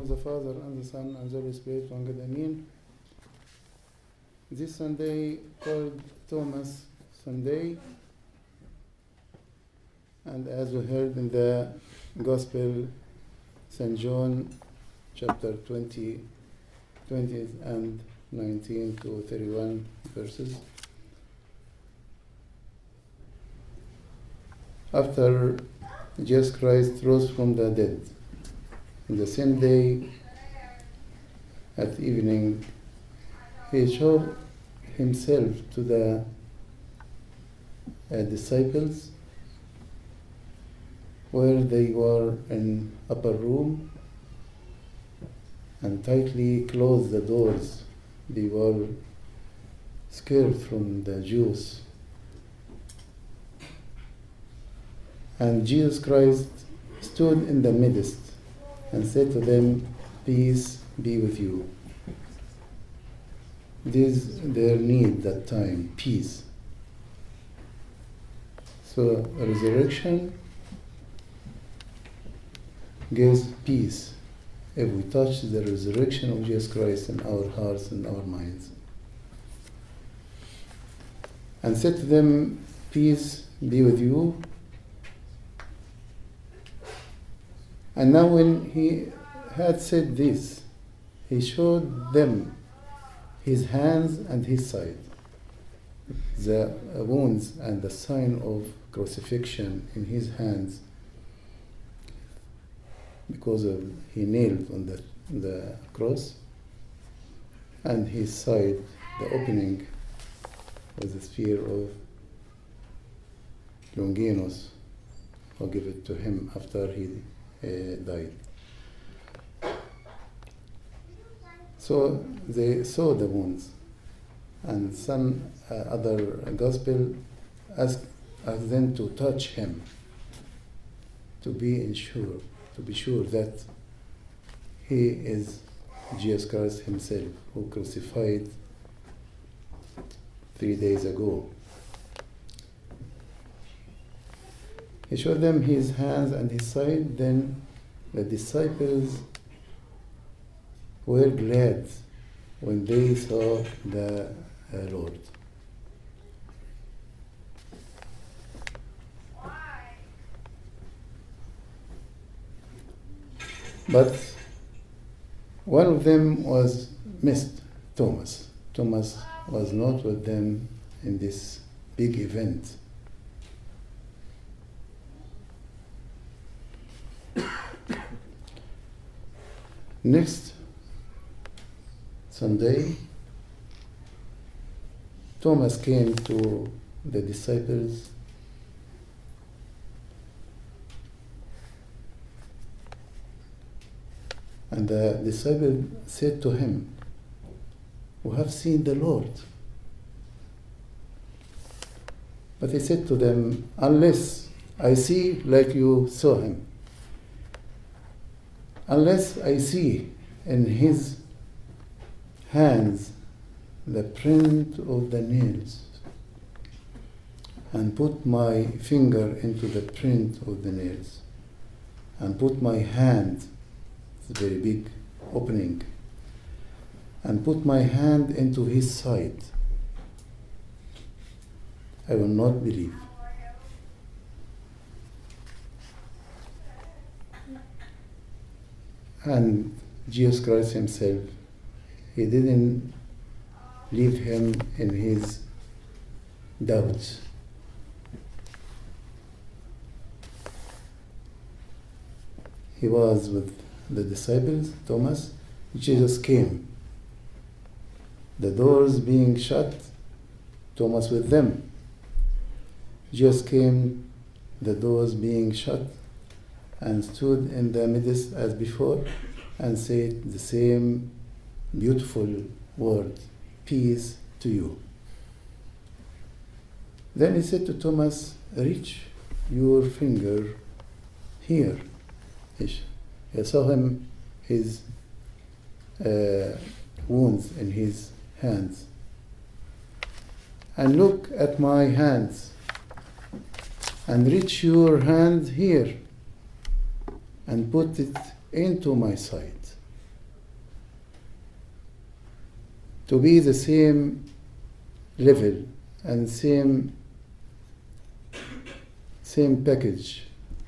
of the Father, and the Son, and the Holy Spirit, one God, Amen. This Sunday called Thomas Sunday, and as we heard in the Gospel, St. John chapter 20, 20 and 19 to 31 verses. After Jesus Christ rose from the dead, in the same day at evening, he showed himself to the uh, disciples where they were in upper room and tightly closed the doors. They were scared from the Jews. And Jesus Christ stood in the midst and said to them, Peace be with you. This their need that time, peace. So resurrection gives peace if we touch the resurrection of Jesus Christ in our hearts and our minds. And said to them, Peace be with you. And now, when he had said this, he showed them his hands and his side, the wounds and the sign of crucifixion in his hands, because of he nailed on the, the cross, and his side, the opening was the spear of Longinus, who gave it to him after he uh, died. So they saw the wounds, and some uh, other gospel asked, asked them to touch him, to be ensured, to be sure that he is Jesus Christ himself, who crucified three days ago. He showed them his hands and his side. Then the disciples were glad when they saw the uh, Lord. But one of them was missed, Thomas. Thomas was not with them in this big event. Next Sunday, Thomas came to the disciples and the disciple said to him, We have seen the Lord. But he said to them, Unless I see like you saw him, unless I see in his hands the print of the nails and put my finger into the print of the nails and put my hand, it's a very big opening, and put my hand into his side, I will not believe. And Jesus Christ Himself, He didn't leave him in his doubts. He was with the disciples, Thomas. Jesus came. The doors being shut, Thomas with them. Jesus came, the doors being shut, and stood in the midst as before and said the same beautiful word peace to you. Then he said to Thomas, Reach your finger here. He saw him, his uh, wounds in his hands. And look at my hands. And reach your hand here and put it into my side. to be the same level and same same package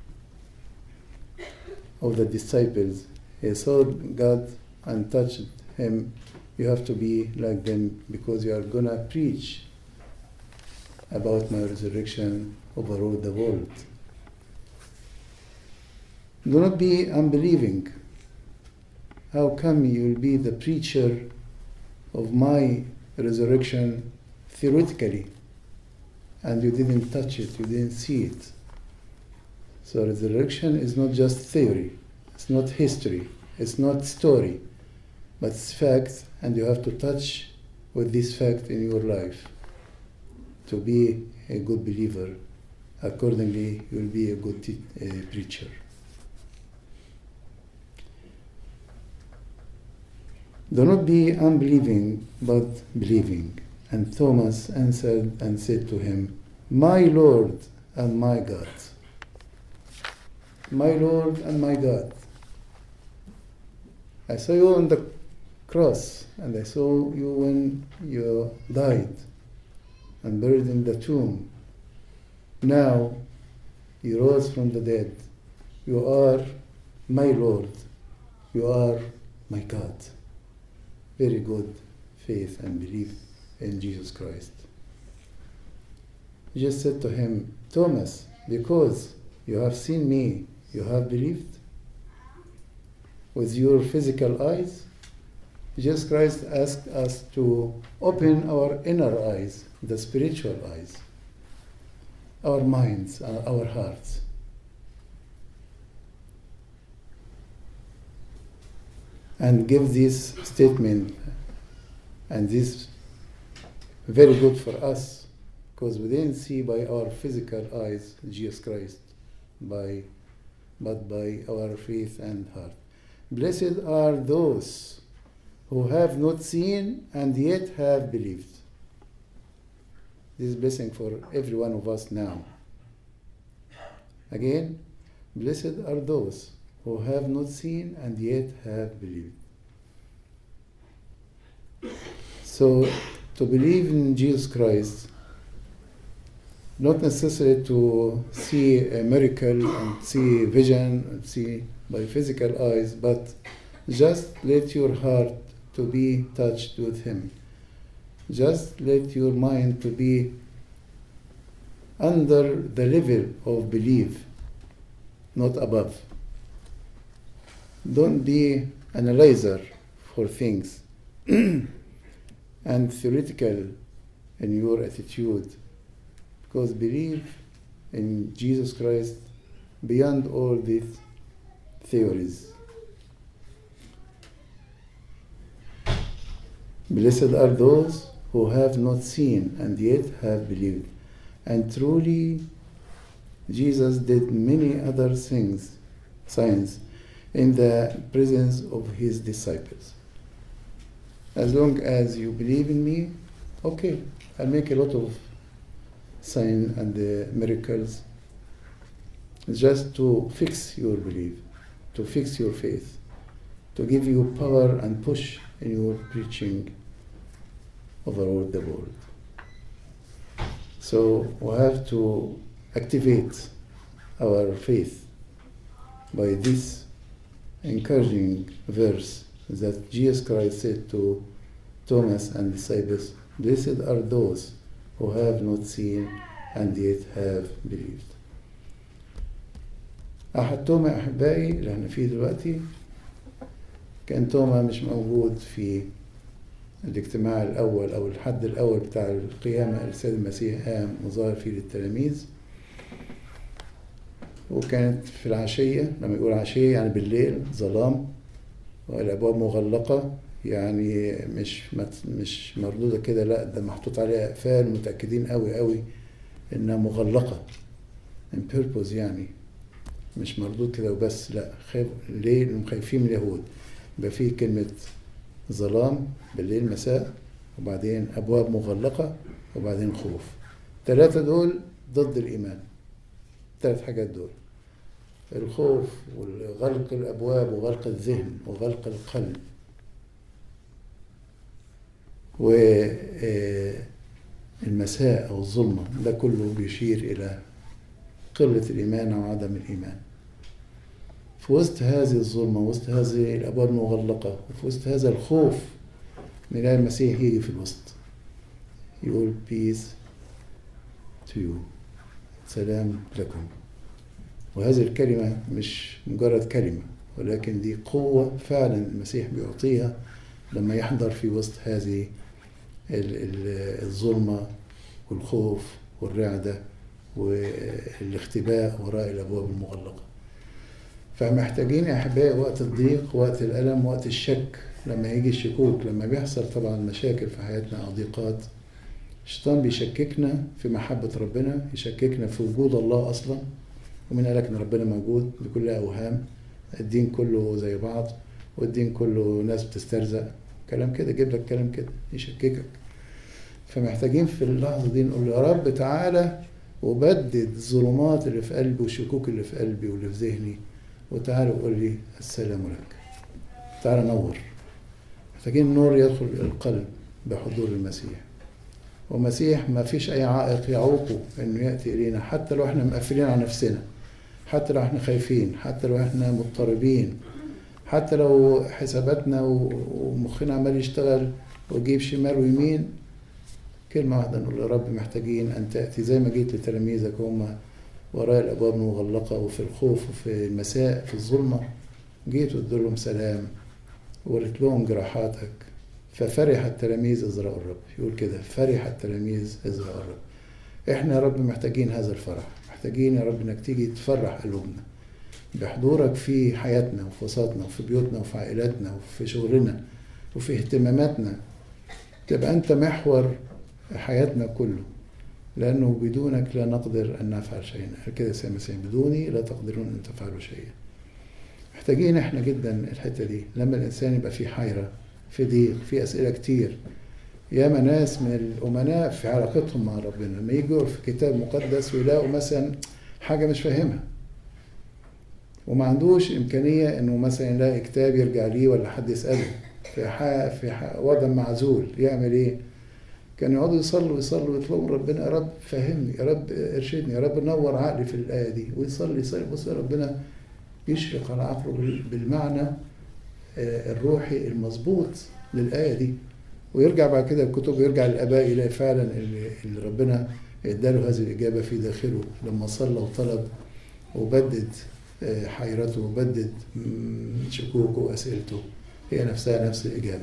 of the disciples. He saw God and touched him. You have to be like them because you are gonna preach about my resurrection over all the world. Do not be unbelieving. How come you will be the preacher of my resurrection theoretically and you didn't touch it, you didn't see it? So, resurrection is not just theory, it's not history, it's not story, but it's fact, and you have to touch with this fact in your life to be a good believer. Accordingly, you will be a good te- uh, preacher. Do not be unbelieving, but believing. And Thomas answered and said to him, My Lord and my God. My Lord and my God. I saw you on the cross, and I saw you when you died and buried in the tomb. Now you rose from the dead. You are my Lord. You are my God. Very good faith and belief in Jesus Christ. He just said to him, Thomas, because you have seen me, you have believed with your physical eyes. Jesus Christ asked us to open our inner eyes, the spiritual eyes, our minds, uh, our hearts. And give this statement, and this very good for us because we didn't see by our physical eyes Jesus Christ, by, but by our faith and heart. Blessed are those who have not seen and yet have believed. This is blessing for every one of us now. Again, blessed are those who have not seen and yet have believed. So, to believe in Jesus Christ, not necessarily to see a miracle and see vision and see by physical eyes, but just let your heart to be touched with Him. Just let your mind to be under the level of belief, not above. Don't be analyzer for things and theoretical in your attitude because believe in Jesus Christ beyond all these theories. Blessed are those who have not seen and yet have believed. And truly, Jesus did many other things, signs, in the presence of his disciples. As long as you believe in me, okay, I'll make a lot of signs and uh, miracles just to fix your belief, to fix your faith, to give you power and push in your preaching over all the world. So we have to activate our faith by this encouraging verse that Jesus Christ said to Thomas and disciples, Blessed are those who have not seen and yet have believed. أحد توما أحبائي اللي احنا فيه دلوقتي كان توما مش موجود في الاجتماع الأول أو الحد الأول بتاع القيامة السيد المسيح قام وظهر فيه للتلاميذ وكانت في العشية لما يقول عشية يعني بالليل ظلام والأبواب مغلقة يعني مش مش مردودة كده لا ده محطوط عليها أقفال متأكدين قوي قوي إنها مغلقة in purpose يعني مش مردود كده وبس لا خاف ليه؟ لأنهم خايفين من اليهود يبقى فيه كلمة ظلام بالليل مساء وبعدين أبواب مغلقة وبعدين خوف ثلاثة دول ضد الإيمان ثلاث حاجات دول الخوف وغلق الأبواب وغلق الذهن وغلق القلب والمساء أو الظلمة ده كله بيشير إلى قلة الإيمان أو عدم الإيمان في وسط هذه الظلمة وسط هذه الأبواب المغلقة وفي وسط هذا الخوف نلاقي المسيح يجي في الوسط يقول peace to you سلام لكم وهذه الكلمة مش مجرد كلمة ولكن دي قوة فعلا المسيح بيعطيها لما يحضر في وسط هذه الظلمة والخوف والرعدة والاختباء وراء الأبواب المغلقة فمحتاجين يا أحبائي وقت الضيق وقت الألم وقت الشك لما يجي الشكوك لما بيحصل طبعا مشاكل في حياتنا أو ضيقات الشيطان بيشككنا في محبة ربنا يشككنا في وجود الله أصلا ومن قالك إن ربنا موجود بكل أوهام الدين كله زي بعض والدين كله ناس بتسترزق كلام كده يجيب لك كلام كده يشككك فمحتاجين في اللحظة دي نقول يا رب تعالى وبدد الظلمات اللي في قلبي والشكوك اللي في قلبي واللي في ذهني وتعالى وقول لي السلام لك تعالى نور محتاجين النور يدخل القلب بحضور المسيح ومسيح ما فيش أي عائق يعوقه إنه يأتي إلينا حتى لو إحنا مقفلين على نفسنا حتى لو إحنا خايفين حتى لو إحنا مضطربين حتى لو حساباتنا ومخنا عمال يشتغل ويجيب شمال ويمين كلمة واحدة نقول يا رب محتاجين أن تأتي زي ما جيت لتلاميذك هم وراء الأبواب المغلقة وفي الخوف وفي المساء في الظلمة جيت وادوا لهم سلام ووريت لهم جراحاتك ففرح التلاميذ إذ رأوا الرب يقول كده فرح التلاميذ إذ رأوا الرب إحنا يا رب محتاجين هذا الفرح محتاجين يا رب إنك تيجي تفرح قلوبنا بحضورك في حياتنا وفي وسطنا وفي بيوتنا وفي عائلاتنا وفي شغلنا وفي اهتماماتنا تبقى أنت محور حياتنا كله لأنه بدونك لا نقدر أن نفعل شيئا كده سيد المسيح بدوني لا تقدرون أن تفعلوا شيئا محتاجين احنا جدا الحتة دي لما الإنسان يبقى في حيرة في ضيق في أسئلة كتير ياما ناس من الأمناء في علاقتهم مع ربنا لما يجوا في كتاب مقدس ويلاقوا مثلا حاجة مش فاهمها وما عندوش إمكانية إنه مثلا يلاقي كتاب يرجع ليه ولا حد يسأله في حق في حق وضع معزول يعمل إيه؟ كانوا يقعدوا يصلوا يصلوا ويطلبوا من ربنا يا رب فهمني يا رب ارشدني يا رب نور عقلي في الآية دي ويصلي يصلي بص ربنا يشرق على عقله بالمعنى الروحي المظبوط للآية دي ويرجع بعد كده الكتب يرجع للآباء يلاقي فعلا اللي, اللي ربنا اداله هذه الإجابة في داخله لما صلى وطلب وبدد حيرته وبدد شكوكه وأسئلته هي نفسها نفس الإجابة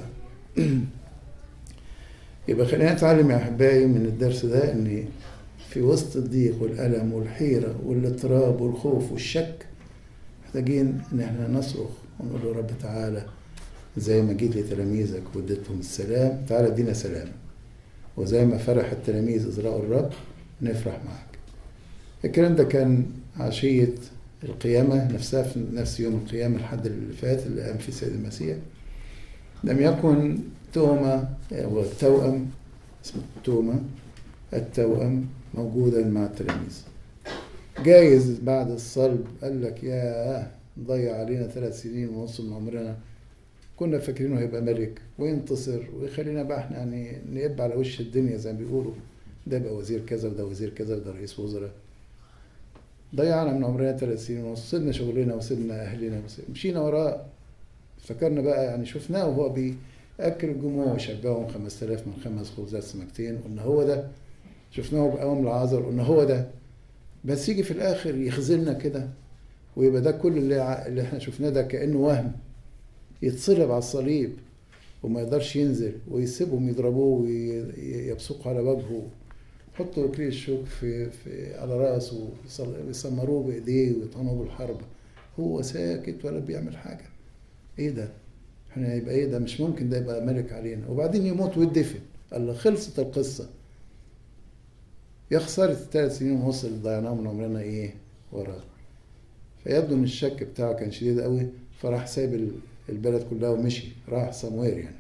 يبقى خلينا نتعلم يا أحبائي من الدرس ده إن في وسط الضيق والألم والحيرة والاضطراب والخوف والشك محتاجين إن احنا نصرخ ونقول له رب تعالى زي ما جيت لتلاميذك واديتهم السلام تعالى ادينا سلام وزي ما فرح التلاميذ إذ رأوا الرب نفرح معك الكلام ده كان عشية القيامة نفسها في نفس يوم القيامة الحد اللي فات اللي قام فيه السيد المسيح لم يكن توما والتوأم اسمه توما التوأم موجودا مع التلاميذ جايز بعد الصلب قال لك يا ضيع علينا ثلاث سنين ونص من عمرنا كنا فاكرينه هيبقى ملك وينتصر ويخلينا بقى احنا يعني نقب على وش الدنيا زي ما بيقولوا ده يبقى وزير كذا وده وزير كذا وده رئيس وزراء ضيعنا من عمرنا ثلاث سنين ونص سيبنا شغلنا وسيبنا اهلنا مشينا وراه افتكرنا بقى يعني شفناه وهو بيأكل الجموع ويشبعهم 5000 من خمس خبزات سمكتين قلنا هو ده شفناه بقوام العازر قلنا هو ده بس يجي في الاخر يخذلنا كده ويبقى ده كل اللي, اللي احنا شفناه ده كانه وهم يتصلب على الصليب وما يقدرش ينزل ويسيبهم يضربوه ويبصقوا على وجهه يحطوا اكليل الشوك في, في على راسه ويسمروه بايديه ويطعنوه بالحرب هو ساكت ولا بيعمل حاجه ايه ده احنا يبقى ايه ده مش ممكن ده يبقى ملك علينا وبعدين يموت ويدفن الله خلصت القصه يا خساره الثلاث سنين ونص اللي ضيعناهم من عمرنا ايه وراه فيبدو ان الشك بتاعه كان شديد قوي فراح سايب البلد كلها ومشي راح سموير يعني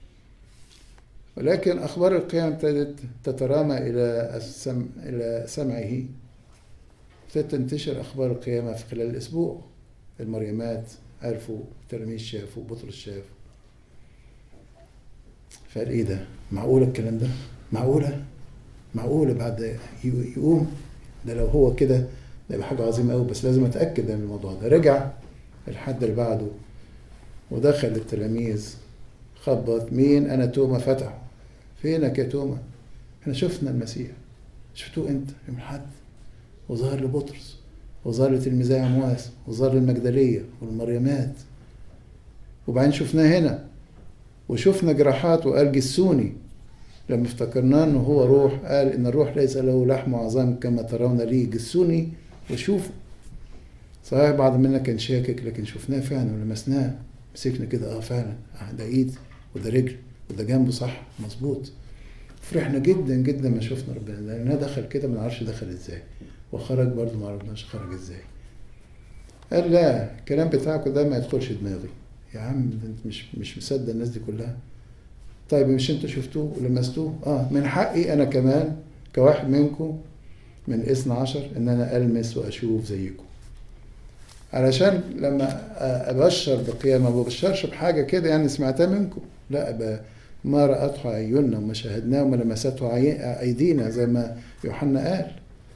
ولكن اخبار القيام ابتدت تترامى الى السم الى سمعه ابتدت تنتشر اخبار القيامه في خلال الاسبوع المريمات عرفوا التلاميذ شافوا بطرس شاف فقال ايه ده معقولة الكلام ده معقولة معقولة بعد يقوم ده لو هو كده ده يبقى حاجة عظيمة قوي بس لازم اتأكد من الموضوع ده رجع الحد اللي بعده ودخل التلاميذ خبط مين انا توما فتح فينك يا توما احنا شفنا المسيح شفتوه انت يوم الحد وظهر لبطرس وظهر لتلميذي عمواس وظهر للمجدلية والمريمات وبعدين شفناه هنا وشفنا جراحات وقال جسوني لما افتكرناه انه هو روح قال ان الروح ليس له لحم وعظام كما ترون لي جسوني وشوفوا صحيح بعض منا كان شاكك لكن شفناه فعلا ولمسناه مسكنا كده اه فعلا اه ده ايد وده رجل وده جنبه صح مظبوط فرحنا جدا جدا ما شفنا ربنا لانه دخل كده ما نعرفش دخل ازاي وخرج برضه ما عرفناش خرج ازاي قال لا الكلام بتاعكم ده ما يدخلش دماغي يا عم انت مش مش مصدق الناس دي كلها طيب مش انتوا شفتوه ولمستوه اه من حقي انا كمان كواحد منكم من اثنى عشر ان انا المس واشوف زيكم علشان لما ابشر بقيامه ما ببشرش بحاجه كده يعني سمعتها منكم لا ما راته عيوننا وما شاهدناه وما لمسته ايدينا زي ما يوحنا قال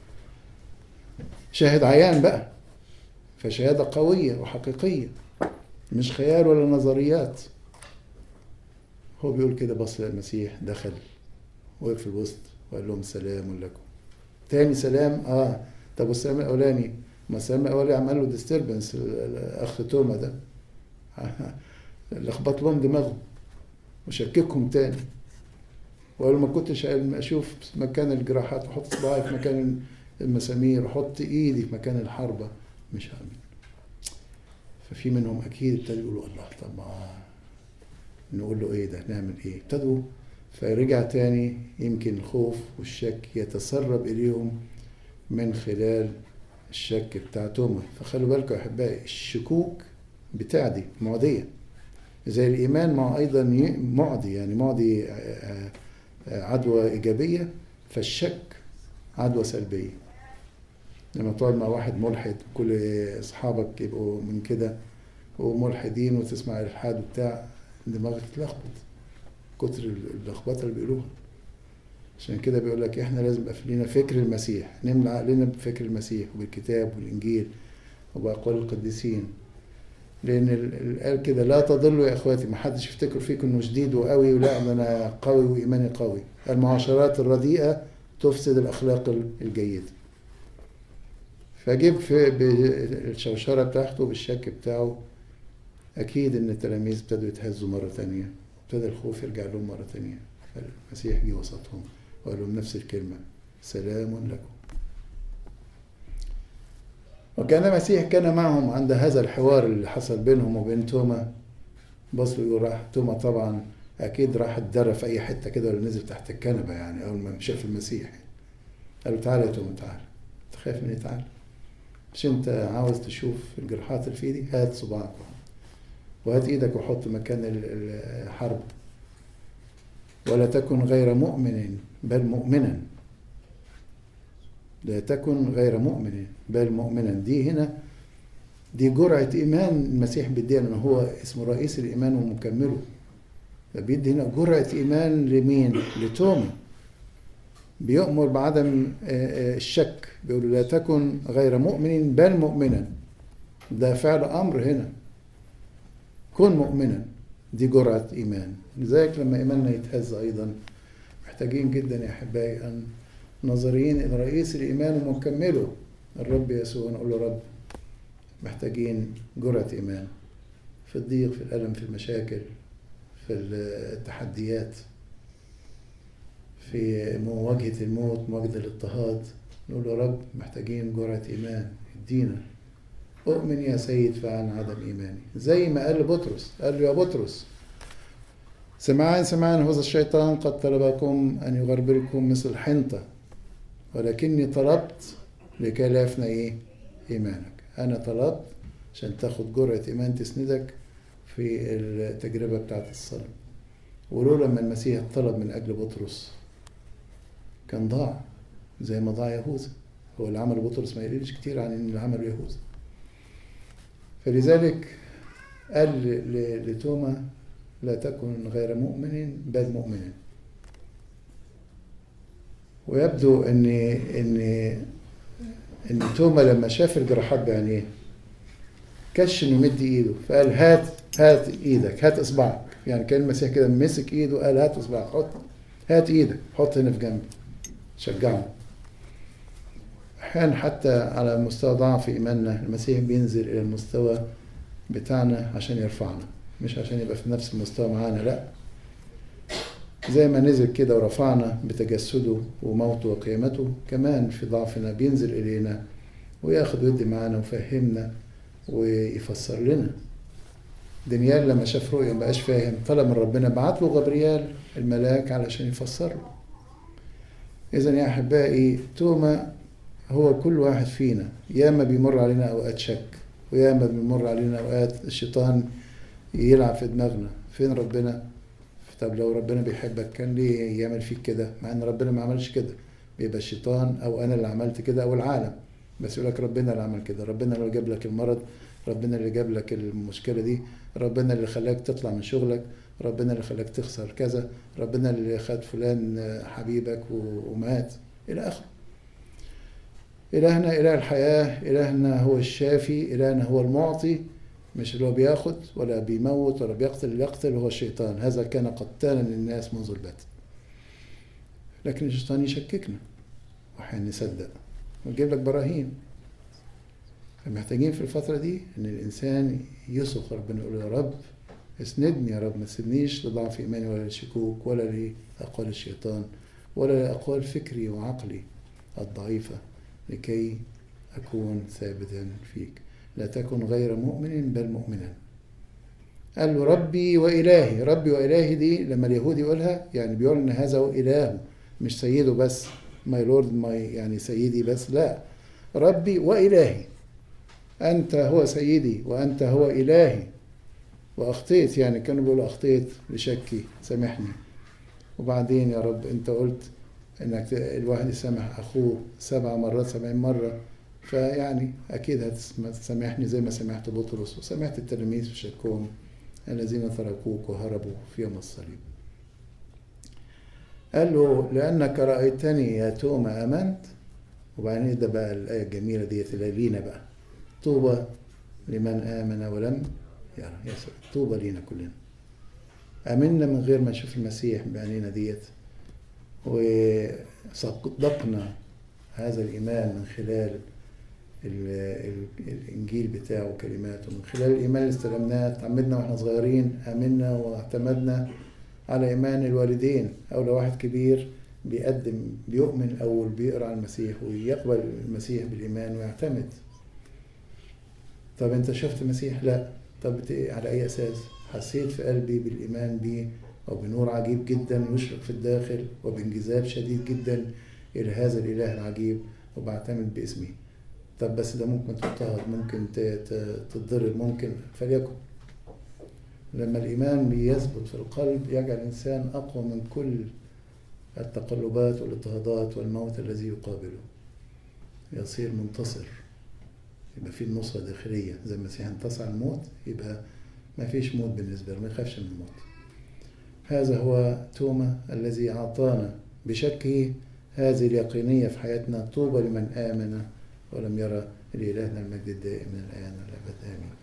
شاهد عيان بقى فشهاده قويه وحقيقيه مش خيال ولا نظريات هو بيقول كده بص للمسيح دخل وقف في الوسط وقال لهم سلام لكم تاني سلام اه طب والسلام الاولاني ما السلام الاولاني عمل له ديستربنس الاخ توما ده لخبط لهم دماغهم وشككهم تاني وقال ما كنتش اشوف مكان الجراحات واحط صباعي في مكان المسامير واحط ايدي في مكان الحربه مش هامن ففي منهم اكيد ابتدوا يقولوا الله طب ما نقول له ايه ده نعمل ايه ابتدوا فرجع تاني يمكن الخوف والشك يتسرب اليهم من خلال الشك بتاع توما فخلوا بالكم يا احبائي الشكوك بتعدي معديه زي الايمان مع ايضا معدي يعني معدي عدوى ايجابيه فالشك عدوى سلبيه لما تقعد مع واحد ملحد كل اصحابك يبقوا من كده وملحدين وتسمع الالحاد وبتاع دماغك تتلخبط كتر اللخبطه اللي بيقولوها عشان كده بيقول لك احنا لازم يبقى لينا فكر المسيح نملى عقلنا بفكر المسيح وبالكتاب والانجيل وباقوال القديسين لان قال كده لا تضلوا يا اخواتي ما حدش يفتكر فيكم انه شديد وقوي ولا انا قوي وايماني قوي المعاشرات الرديئه تفسد الاخلاق الجيده فجيب في بالشوشرة بتاعته بالشك بتاعه أكيد إن التلاميذ ابتدوا يتهزوا مرة تانية ابتدى الخوف يرجع لهم مرة تانية فالمسيح جه وسطهم وقال لهم نفس الكلمة سلام لكم وكان المسيح كان معهم عند هذا الحوار اللي حصل بينهم وبين توما بصوا يقول راح توما طبعا أكيد راح اتدرى في أي حتة كده ولا نزل تحت الكنبة يعني أول ما شاف المسيح قال له تعالى يا توما تعالى تخاف مني تعالى مش انت عاوز تشوف الجراحات اللي في ايدي هات صباعك وهات ايدك وحط مكان الحرب ولا تكن غير مؤمن بل مؤمنا لا تكن غير مؤمن بل مؤمنا دي هنا دي جرعة إيمان المسيح بيديها لأن هو اسمه رئيس الإيمان ومكمله فبيدي هنا جرعة إيمان لمين؟ لتوما بيؤمر بعدم الشك بيقول لا تكن غير مؤمن بل مؤمنا ده فعل امر هنا كن مؤمنا دي جرعه ايمان لذلك لما ايماننا يتهز ايضا محتاجين جدا يا احبائي ان نظريين الى رئيس الايمان ومكمله الرب يسوع نقول له رب محتاجين جرعه ايمان في الضيق في الالم في المشاكل في التحديات في مواجهة الموت مواجهة الاضطهاد نقول يا رب محتاجين جرعة إيمان ادينا أؤمن يا سيد فعن عدم إيماني زي ما قال لبطرس قال له يا بطرس سمعان سمعان هذا الشيطان قد طلبكم أن يغربلكم مثل حنطة ولكني طلبت لكي لا يفنى إيه إيمانك أنا طلبت عشان تاخد جرعة إيمان تسندك في التجربة بتاعت الصلاة ولولا لما المسيح طلب من أجل بطرس كان ضاع زي ما ضاع يهوذا هو اللي عمله بطرس ما يقلش كتير عن اللي عمله يهوذا فلذلك قال لتوما لا تكن غير مؤمن بل مؤمنا ويبدو ان ان ان توما لما شاف الجراحات بعينيه كش انه يمد ايده فقال هات هات ايدك هات اصبعك يعني كان المسيح كده مسك ايده قال هات اصبعك حط هات ايدك حط هنا في جنبي شجعه احيانا حتى على مستوى ضعف ايماننا المسيح بينزل الى المستوى بتاعنا عشان يرفعنا مش عشان يبقى في نفس المستوى معانا لا زي ما نزل كده ورفعنا بتجسده وموته وقيامته كمان في ضعفنا بينزل إلينا وياخد ويدي معانا ويفهمنا ويفسر لنا دانيال لما شاف رؤيا مبقاش فاهم طلب من ربنا بعت له غبريال الملاك علشان يفسر له إذا يا أحبائي توما هو كل واحد فينا ياما بيمر علينا أوقات شك وياما بيمر علينا أوقات الشيطان يلعب في دماغنا فين ربنا طب لو ربنا بيحبك كان ليه يعمل فيك كده مع ان ربنا ما عملش كده بيبقى الشيطان او انا اللي عملت كده او العالم بس يقول لك ربنا اللي عمل كده ربنا اللي جاب لك المرض ربنا اللي جاب لك المشكله دي ربنا اللي خلاك تطلع من شغلك ربنا اللي خلاك تخسر كذا ربنا اللي خد فلان حبيبك ومات الى اخره إلهنا إله الحياة إلهنا هو الشافي إلهنا هو المعطي مش اللي هو بياخد ولا بيموت ولا بيقتل اللي يقتل هو الشيطان هذا كان قتالا للناس منذ البدء لكن الشيطان يشككنا واحيانا نصدق ويجيب لك براهين فمحتاجين في الفترة دي إن الإنسان يصرخ ربنا يقول يا رب اسندني يا رب ما تسيبنيش لضعف إيماني ولا للشكوك ولا لأقوال الشيطان ولا لأقوال فكري وعقلي الضعيفة لكي أكون ثابتا فيك لا تكن غير مؤمن بل مؤمنا قال له ربي وإلهي ربي وإلهي دي لما اليهود يقولها يعني بيقول إن هذا هو إلهه مش سيده بس ماي لورد ماي يعني سيدي بس لا ربي وإلهي أنت هو سيدي وأنت هو إلهي وأخطيت يعني كانوا بيقولوا أخطيت لشكي سامحني وبعدين يا رب أنت قلت إنك الواحد يسامح أخوه سبع مرات سبعين مرة فيعني أكيد هتسامحني زي ما سامحت بطرس وسامحت التلاميذ في شكهم الذين تركوك وهربوا في يوم الصليب قال له لأنك رأيتني يا توما آمنت وبعدين ده بقى الآية الجميلة ديت اللي لينا بقى طوبى لمن آمن ولم يرى يا سلام طوبى لينا كلنا آمنا من غير ما نشوف المسيح بعينينا ديت وصدقنا هذا الإيمان من خلال الانجيل بتاعه وكلماته من خلال الايمان اللي استلمناه تعمدنا واحنا صغيرين امنا واعتمدنا على ايمان الوالدين او لو واحد كبير بيقدم بيؤمن الاول بيقرا عن المسيح ويقبل المسيح بالايمان ويعتمد طب انت شفت المسيح لا طب على اي اساس حسيت في قلبي بالايمان بيه وبنور عجيب جدا يشرق في الداخل وبانجذاب شديد جدا الى هذا الاله العجيب وبعتمد باسمه طب بس ده ممكن تضطهد ممكن تتضرب ممكن فليكن لما الإيمان بيثبت في القلب يجعل الإنسان أقوى من كل التقلبات والاضطهادات والموت الذي يقابله يصير منتصر يبقى في النصرة داخلية زي ما المسيح انتصر على الموت يبقى ما فيش موت بالنسبة له ما يخافش من الموت هذا هو توما الذي أعطانا بشكه هذه اليقينية في حياتنا طوبى لمن آمن ولم يرى لإلهنا المجد الدائم من الآن والأبد آمين